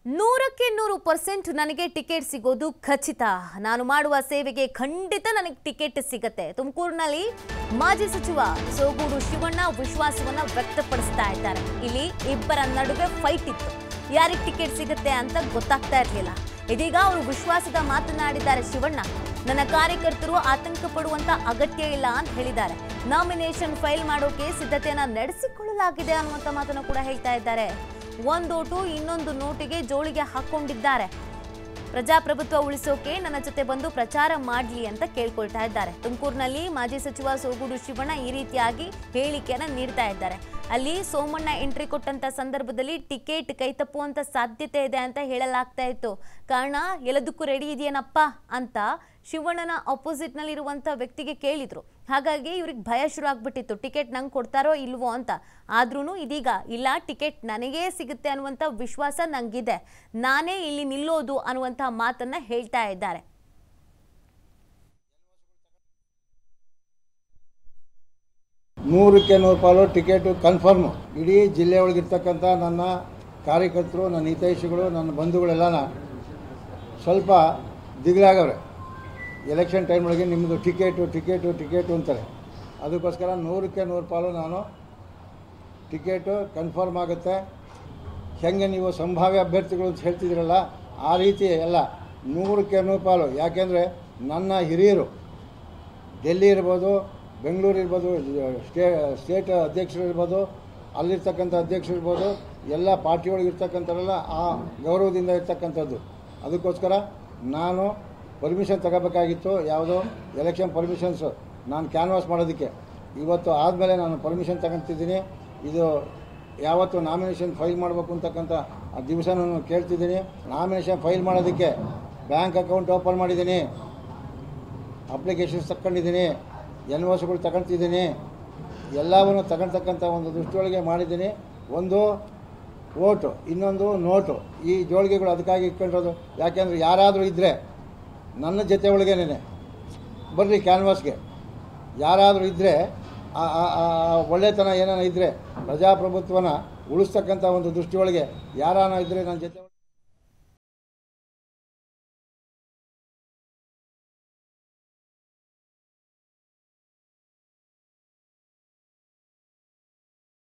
ನೂರಕ್ಕೆ ನೂರು ಪರ್ಸೆಂಟ್ ನನಗೆ ಟಿಕೆಟ್ ಸಿಗೋದು ಖಚಿತ ನಾನು ಮಾಡುವ ಸೇವೆಗೆ ಖಂಡಿತ ನನಗೆ ಟಿಕೆಟ್ ಸಿಗತ್ತೆ ತುಮಕೂರಿನಲ್ಲಿ ಮಾಜಿ ಸಚಿವ ಸೋಗೂರು ಶಿವಣ್ಣ ವಿಶ್ವಾಸವನ್ನ ವ್ಯಕ್ತಪಡಿಸ್ತಾ ಇದ್ದಾರೆ ಇಲ್ಲಿ ಇಬ್ಬರ ನಡುವೆ ಫೈಟ್ ಇತ್ತು ಯಾರಿಗೆ ಟಿಕೆಟ್ ಸಿಗುತ್ತೆ ಅಂತ ಗೊತ್ತಾಗ್ತಾ ಇರಲಿಲ್ಲ ಇದೀಗ ಅವರು ವಿಶ್ವಾಸದ ಮಾತನಾಡಿದ್ದಾರೆ ಶಿವಣ್ಣ ನನ್ನ ಕಾರ್ಯಕರ್ತರು ಆತಂಕ ಪಡುವಂತ ಅಗತ್ಯ ಇಲ್ಲ ಅಂತ ಹೇಳಿದ್ದಾರೆ ನಾಮಿನೇಷನ್ ಫೈಲ್ ಮಾಡೋಕೆ ಸಿದ್ಧತೆಯನ್ನ ನಡೆಸಿಕೊಳ್ಳಲಾಗಿದೆ ಅನ್ನುವಂತ ಮಾತನ್ನು ಕೂಡ ಹೇಳ್ತಾ ಇದ್ದಾರೆ ಒಂದೋಟು ಇನ್ನೊಂದು ನೋಟಿಗೆ ಜೋಳಿಗೆ ಹಾಕೊಂಡಿದ್ದಾರೆ ಪ್ರಜಾಪ್ರಭುತ್ವ ಉಳಿಸೋಕೆ ನನ್ನ ಜೊತೆ ಬಂದು ಪ್ರಚಾರ ಮಾಡಲಿ ಅಂತ ಕೇಳ್ಕೊಳ್ತಾ ಇದ್ದಾರೆ ತುಮಕೂರಿನಲ್ಲಿ ಮಾಜಿ ಸಚಿವ ಸೋಗೂಡು ಶಿವಣ್ಣ ಈ ರೀತಿಯಾಗಿ ಹೇಳಿಕೆಯನ್ನ ನೀಡ್ತಾ ಇದ್ದಾರೆ ಅಲ್ಲಿ ಸೋಮಣ್ಣ ಎಂಟ್ರಿ ಕೊಟ್ಟಂತ ಸಂದರ್ಭದಲ್ಲಿ ಟಿಕೆಟ್ ಕೈತಪ್ಪುವಂತ ಸಾಧ್ಯತೆ ಇದೆ ಅಂತ ಹೇಳಲಾಗ್ತಾ ಇತ್ತು ಕಾರಣ ಎಲ್ಲದಕ್ಕೂ ರೆಡಿ ಇದೆಯೇನಪ್ಪ ಅಂತ ಶಿವಣ್ಣನ ಅಪೋಸಿಟ್ ನಲ್ಲಿ ಇರುವಂತ ವ್ಯಕ್ತಿಗೆ ಕೇಳಿದ್ರು ಹಾಗಾಗಿ ಇವ್ರಿಗೆ ಭಯ ಶುರು ಆಗ್ಬಿಟ್ಟಿತ್ತು ಟಿಕೆಟ್ ನಂಗೆ ಕೊಡ್ತಾರೋ ಇಲ್ವೋ ಅಂತ ಆದ್ರೂ ಇದೀಗ ಇಲ್ಲ ಟಿಕೆಟ್ ನನಗೇ ಸಿಗುತ್ತೆ ಅನ್ನುವಂಥ ವಿಶ್ವಾಸ ನಂಗಿದೆ ನಾನೇ ಇಲ್ಲಿ ನಿಲ್ಲೋದು ಅನ್ನುವಂಥ ಮಾತನ್ನ ಹೇಳ್ತಾ ಇದ್ದಾರೆ ನೂರಕ್ಕೆ ನೂರು ಪಾಲು ಟಿಕೆಟು ಕನ್ಫರ್ಮು ಇಡೀ ಜಿಲ್ಲೆ ಒಳಗಿರ್ತಕ್ಕಂಥ ನನ್ನ ಕಾರ್ಯಕರ್ತರು ನನ್ನ ಹಿತೈಷಿಗಳು ನನ್ನ ಬಂಧುಗಳೆಲ್ಲನ ಸ್ವಲ್ಪ ದಿಗ್ಲಾಗವ್ರೆ ಎಲೆಕ್ಷನ್ ಟೈಮ್ ಒಳಗೆ ನಿಮ್ಮದು ಟಿಕೆಟು ಟಿಕೆಟು ಟಿಕೆಟು ಅಂತಾರೆ ಅದಕ್ಕೋಸ್ಕರ ನೂರಕ್ಕೆ ನೂರು ಪಾಲು ನಾನು ಟಿಕೆಟು ಕನ್ಫರ್ಮ್ ಆಗುತ್ತೆ ಹೆಂಗೆ ನೀವು ಸಂಭಾವ್ಯ ಅಭ್ಯರ್ಥಿಗಳು ಅಂತ ಹೇಳ್ತಿದ್ದೀರಲ್ಲ ಆ ರೀತಿ ಎಲ್ಲ ನೂರಕ್ಕೆ ನೂರು ಪಾಲು ಯಾಕೆಂದರೆ ನನ್ನ ಹಿರಿಯರು ಡೆಲ್ಲಿ ಇರ್ಬೋದು ಬೆಂಗಳೂರು ಇರ್ಬೋದು ಸ್ಟೇ ಸ್ಟೇಟ್ ಅಧ್ಯಕ್ಷರು ಇರ್ಬೋದು ಅಲ್ಲಿರ್ತಕ್ಕಂಥ ಅಧ್ಯಕ್ಷರು ಇರ್ಬೋದು ಎಲ್ಲ ಪಾರ್ಟಿ ಒಳಗೆ ಇರ್ತಕ್ಕಂಥವರೆಲ್ಲ ಆ ಗೌರವದಿಂದ ಇರ್ತಕ್ಕಂಥದ್ದು ಅದಕ್ಕೋಸ್ಕರ ನಾನು ಪರ್ಮಿಷನ್ ತಗೋಬೇಕಾಗಿತ್ತು ಯಾವುದೋ ಎಲೆಕ್ಷನ್ ಪರ್ಮಿಷನ್ಸು ನಾನು ಕ್ಯಾನ್ವಾಸ್ ಮಾಡೋದಕ್ಕೆ ಇವತ್ತು ಆದಮೇಲೆ ನಾನು ಪರ್ಮಿಷನ್ ತಗೊತಿದ್ದೀನಿ ಇದು ಯಾವತ್ತು ನಾಮಿನೇಷನ್ ಫೈಲ್ ಮಾಡಬೇಕು ಅಂತಕ್ಕಂಥ ಆ ದಿವಸ ನಾನು ಕೇಳ್ತಿದ್ದೀನಿ ನಾಮಿನೇಷನ್ ಫೈಲ್ ಮಾಡೋದಕ್ಕೆ ಬ್ಯಾಂಕ್ ಅಕೌಂಟ್ ಓಪನ್ ಮಾಡಿದ್ದೀನಿ ಅಪ್ಲಿಕೇಶನ್ಸ್ ತಗೊಂಡಿದ್ದೀನಿ ಎನ್ ಓಸ್ಗಳು ತಗೊಳ್ತಿದ್ದೀನಿ ಎಲ್ಲವನ್ನು ತಗೊಳ್ತಕ್ಕಂಥ ಒಂದು ದೃಷ್ಟಿಯೊಳಗೆ ಮಾಡಿದ್ದೀನಿ ಒಂದು ಓಟು ಇನ್ನೊಂದು ನೋಟು ಈ ಜೋಳಿಗೆಗಳು ಅದಕ್ಕಾಗಿ ಇಟ್ಕೊಂಡಿರೋದು ಯಾಕೆಂದರೆ ಯಾರಾದರೂ ಇದ್ದರೆ ನನ್ನ ಜೊತೆ ಒಳಗೇನೆ ಬರ್ರಿ ಕ್ಯಾನ್ವಾಸ್ಗೆ ಯಾರಾದರೂ ಇದ್ದರೆ ಆ ಆ- ಆ ಒಳ್ಳೆತನ ಏನಾನ ಇದ್ದರೆ ಪ್ರಜಾಪ್ರಭುತ್ವನ ಉಳಿಸ್ತಕ್ಕಂಥ ಒಂದು ದೃಷ್ಟಿಯೊಳಗೆ ಯಾರಾನ ಇದ್ದರೆ ನನ್ನ ಜೊತೆ